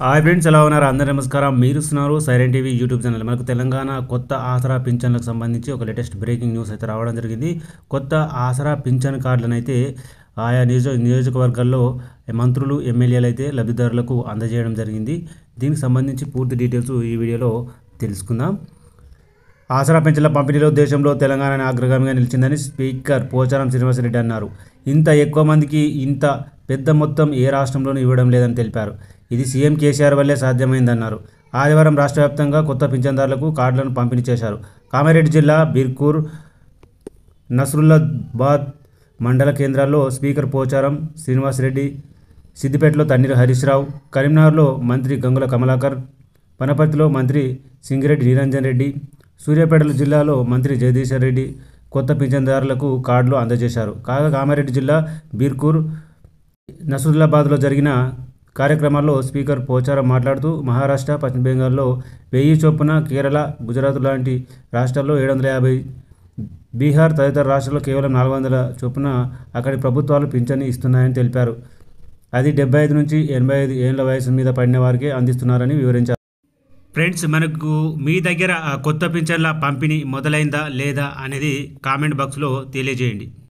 hi friends ఎలా ఉన్నారు అందరూ నమస్కారం మీరు ఇస్తున్నారు సైలెంట్ టీవీ యూట్యూబ్ ఛానల్ మనకు తెలంగాణ కొత్త ఆసరా పింఛన్లకు సంబంధించి ఒక లేటెస్ట్ బ్రేకింగ్ న్యూస్ అయితే రావడం జరిగింది కొత్త ఆసరా పింఛన్ కార్డులను అయితే ఆయా నియోజక నియోజకవర్గాల్లో మంత్రులు ఎమ్మెల్యేలు అయితే లబ్ధిదారులకు అందజేయడం జరిగింది దీనికి సంబంధించి పూర్తి డీటెయిల్స్ ఈ వీడియోలో తెలుసుకుందాం ఆసరా పెన్షన్ల పంపిణీలో దేశంలో తెలంగాణ అగ్రగామిగా నిలిచిందని స్పీకర్ పోచారం శ్రీనివాసరెడ్డి అన్నారు ఇంత ఎక్కువ మందికి ఇంత పెద్ద మొత్తం ఏ రాష్ట్రంలోనూ ఇవ్వడం లేదని తెలిపారు ఇది సీఎం కేసీఆర్ వల్లే సాధ్యమైందన్నారు ఆదివారం రాష్ట్ర వ్యాప్తంగా కొత్త పింఛన్దారులకు కార్డులను పంపిణీ చేశారు కామారెడ్డి జిల్లా బిర్కూర్ నస్రుల్లాబాద్ మండల కేంద్రాల్లో స్పీకర్ పోచారం శ్రీనివాసరెడ్డి సిద్దిపేటలో తన్నీరు హరీష్ రావు కరీంనగర్లో మంత్రి గంగుల కమలాకర్ వనపర్తిలో మంత్రి సింగిరెడ్డి నిరంజన్ రెడ్డి సూర్యాపేట జిల్లాలో మంత్రి జగదీశ్వర్ రెడ్డి కొత్త పింఛన్దారులకు కార్డులు అందజేశారు కాగా కామారెడ్డి జిల్లా బీర్కూర్ నసరుల్లాబాద్లో జరిగిన కార్యక్రమాల్లో స్పీకర్ పోచారం మాట్లాడుతూ మహారాష్ట్ర పశ్చిమ బెంగాల్లో వెయ్యి చొప్పున కేరళ గుజరాత్ లాంటి రాష్ట్రాల్లో ఏడు వందల యాభై బీహార్ తదితర రాష్ట్రాల్లో కేవలం నాలుగు వందల చొప్పున అక్కడి ప్రభుత్వాలు పింఛని ఇస్తున్నాయని తెలిపారు అది డెబ్బై ఐదు నుంచి ఎనభై ఐదు ఏళ్ల వయసు మీద పడిన వారికి అందిస్తున్నారని వివరించారు ఫ్రెండ్స్ మనకు మీ దగ్గర ఆ కొత్త పింఛన్ల పంపిణీ మొదలైందా లేదా అనేది కామెంట్ బాక్స్లో తెలియజేయండి